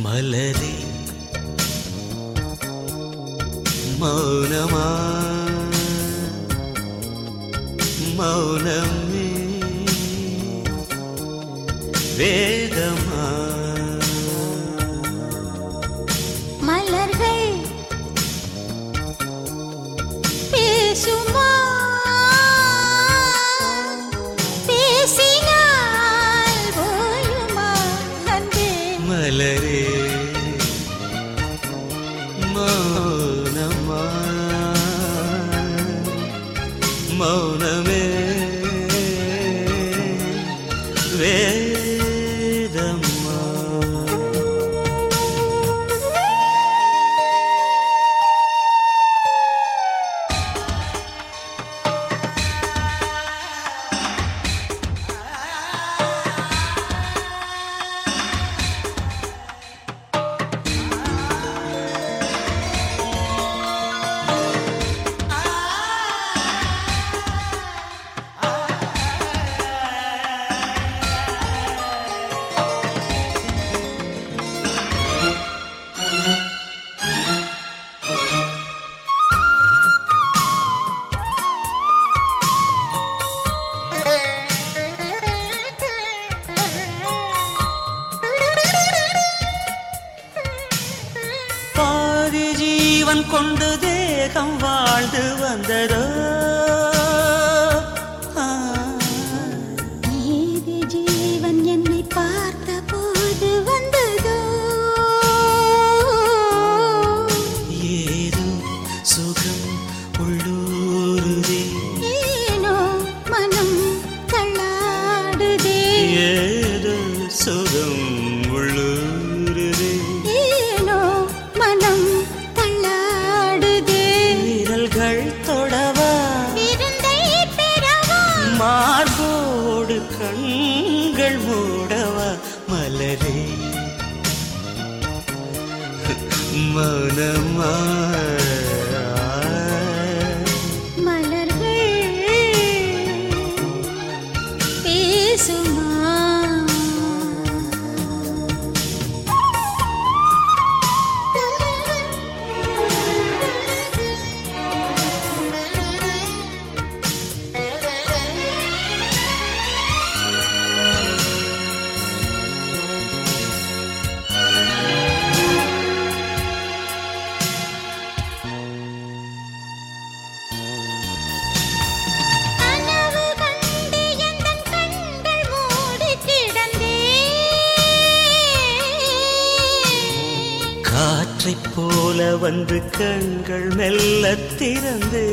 மலரே மௌனமா மௌனமே வேதமா மலர்கள் பேசுமா பேசினால் ஓயுமா அன்பே மலரே மௌனமா மௌனமே வேதமா பாதி ஜீவன் கொண்டு தேகம் வாழ்ந்து வந்ததோ ஆ, நீதி ஜீவன் என்னை பார்த்த போது வந்ததோ ஏதோ சுகம் உள்ளூருதே ஏனோ மனம் தள்ளாடுதே ஏதோ சுகம் உள்ளூருதே ஏனோ மனம் தள்ளாடுதே விரல்கள் தொடவா விருந்தை பெறவா மார்போடு கண்கள் மூடவா மலரே மனமா மலர்கள் பேசுமா கனவு கண்டு எந்தன் கண்கள் மூடிக் கிடந்தேன். காற்றைப் போல வந்து கண்கள் மெல்ல திறந்தே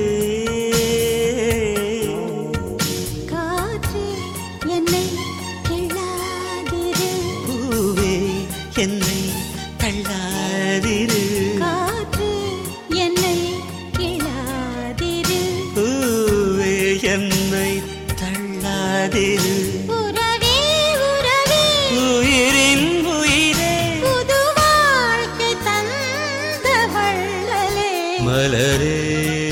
காற்றே என்னை கிள்ளாதிரு. பூவே என்னை தள்ளாதிரு காற்றே என்னை கிள்ளாதிரு. பூவே என்னை தள்ளாதிரு உறவே, உறவே, உயிரின் உயிரே புது வாழ்க்கை தந்த வள்ளலே. மலரே